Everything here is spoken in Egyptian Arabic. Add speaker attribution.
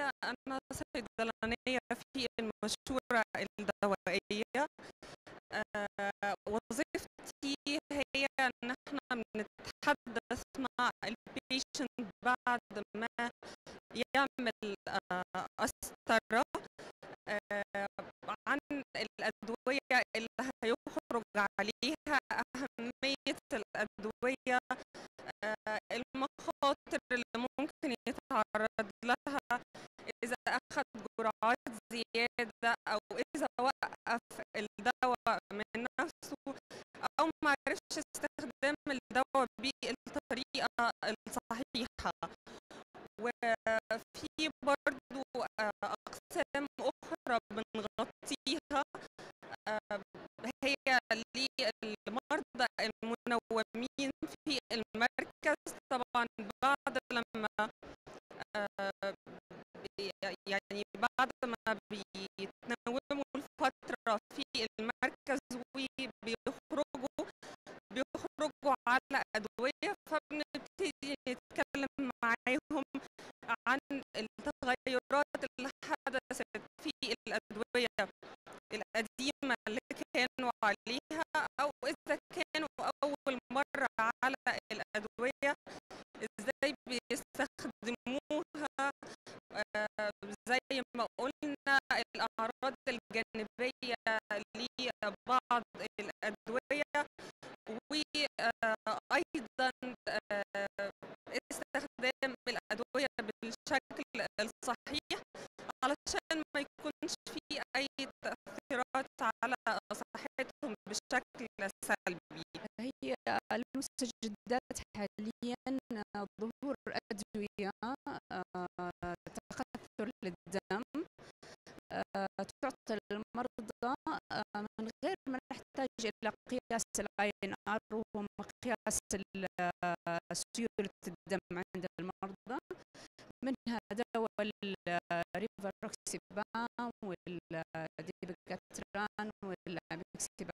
Speaker 1: الحقيقة أنا صيدلانية في المشورة الدوائية آه، وظيفتي هي إن إحنا بنتحدث مع البيشنت بعد ما يعمل آه، قسطرة آه، عن الأدوية اللي هيخرج عليها أهمية الأدوية آه، المخاطر اللي ممكن يتعرض لها إذا أخذ جرعات زيادة أو إذا وقف الدواء من نفسه أو ما عرفش استخدام الدواء بالطريقة الصحيحة وفي برضو آه، أقسام أخرى بنغطيها آه، هي للمرضى المنومين في المركز طبعا بعد لما آه، يعني بعد ما بيتنوموا الفترة في المركز وبيخرجوا بيخرجوا على أدوية فبنبتدي نتكلم معاهم عن التغيرات اللي حدثت في الأدوية القديمة اللي كانوا عليها أو إذا كانوا أول مرة على الأدوية إزاي بيستخدموها آه، زي ما قلنا الأعراض الجانبية لبعض الأدوية وأيضا استخدام الأدوية بالشكل الصحيح علشان ما يكونش في أي تأثيرات على صحتهم بشكل سلبي
Speaker 2: هي المستجدات حاليا ظهور أدوية آه، تخثر للدم آه، تعطى للمرضى آه، من غير ما نحتاج إلى قياس الآي ار وهو مقياس ال- آه، سيولة الدم عند المرضى منها دواء الريفاروكسيبام والديبيكاتران والاميكسيبام